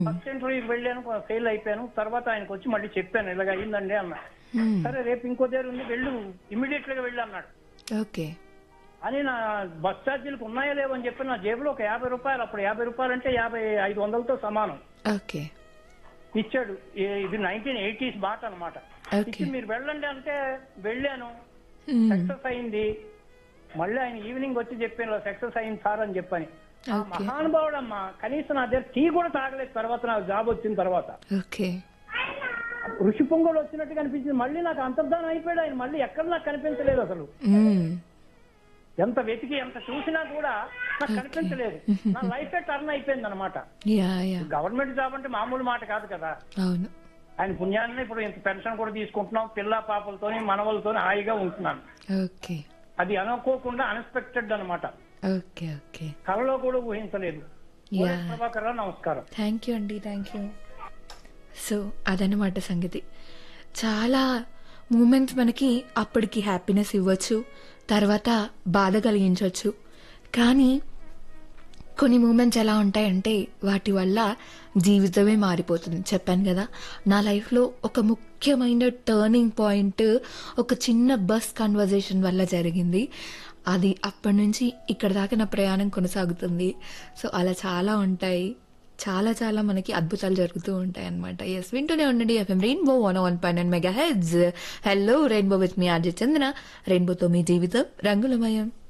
First ఇంటర్వ్యూకి వెళ్ళాను fail అయిపోయాను తర్వాత ఆయనకు వచ్చి మళ్ళీ చెప్పాను ఇలాగ అయిందండి అన్న మ్మ్. సరే రేపు ఇంకో దగ్గర ఉంది వెళ్ళు ఇమీడియట్ గా వెళ్ళి అన్నాడు ఓకే అని నా బస్ ఛార్జీలకు ఉన్నాయా లేవో అని చెప్పి నా జేబులో ఒక యాభై రూపాయలు అప్పుడు యాభై రూపాయలు అంటే యాభై ఐదు వందలతో సమానం ఓకే ఇచ్చాడు ఏ- ఇది నైన్టీన్ ఎయిటీస్ బాట అనమాట ఓకే ఇచ్చి మీరు వెళ్ళండి అంటే వెళ్ళాను మ్మ్. సక్సెస్ అయింది మళ్ళీ ఆయన ఈవినింగ్ వచ్చి చెప్పాను సక్సెస్ అయింది సార్ అని చెప్పని ఆ ఓకే మహానుభావుడు అమ్మా కనీసం నా దగ్గర టీ కూడా తాగలేదు తర్వాత నాకు జాబ్ వచ్చిన తర్వాత ఓకే ఋషి పొంగోలు వచ్చినట్టు కనిపించింది మళ్ళీ నాకు అంతర్ధానం అయిపోయాడు ఆయన మళ్ళీ ఎక్కడ నాకు కనిపించలేదు అసలు మ్మ్. ఎంత వెతికి ఎంత చూసినా కూడా నాకు కనిపించలేదు నా లైఫ్ టర్న్ అయిపోయింది అనమాట యా యా గవర్నమెంట్ జాబ్ అంటే మామూలు మాట కాదు కదా అవును ఆయన పుణ్యాన్ని ఇప్పుడు ఇంత పెన్షన్ కూడా తీసుకుంటున్నాం పిల్ల పాపలతోని మనవలతోని హాయిగా ఉంటున్నాను ఓకే అది అనుకోకుండా అన్ఎక్స్పెక్టెడ్ అన్నమాట ఓకే ఓకే కలలో కూడా ఊహించలేదు యా ప్రభాకర్ రావు, నమస్కారం థ్యాంక్ యూ అండి థ్యాంక్ యూ సో అదనమాట సంగతి చాలా మూమెంట్స్ మనకి అప్పటికి హ్యాపీనెస్ ఇవ్వచ్చు తర్వాత బాధ కలిగించవచ్చు కానీ కొన్ని మూమెంట్స్ ఎలా ఉంటాయంటే వాటి వల్ల జీవితమే మారిపోతుంది చెప్పాను కదా నా లైఫ్లో ఒక ముఖ్యమైన టర్నింగ్ పాయింట్ ఒక చిన్న బస్ కన్వర్జేషన్ వల్ల జరిగింది అది అప్పటి నుంచి ఇక్కడ దాకా నా ప్రయాణం కొనసాగుతుంది సో అలా చాలా ఉంటాయి చాలా చాలా మనకి అద్భుతాలు జరుగుతూ ఉంటాయి అనమాట ఎస్ వింటూనే ఉండండి FM Rainbow one one point megahertz hello Rainbow with me RJ Chandra రెయిన్బోతో మీ జీవితం రంగులమయం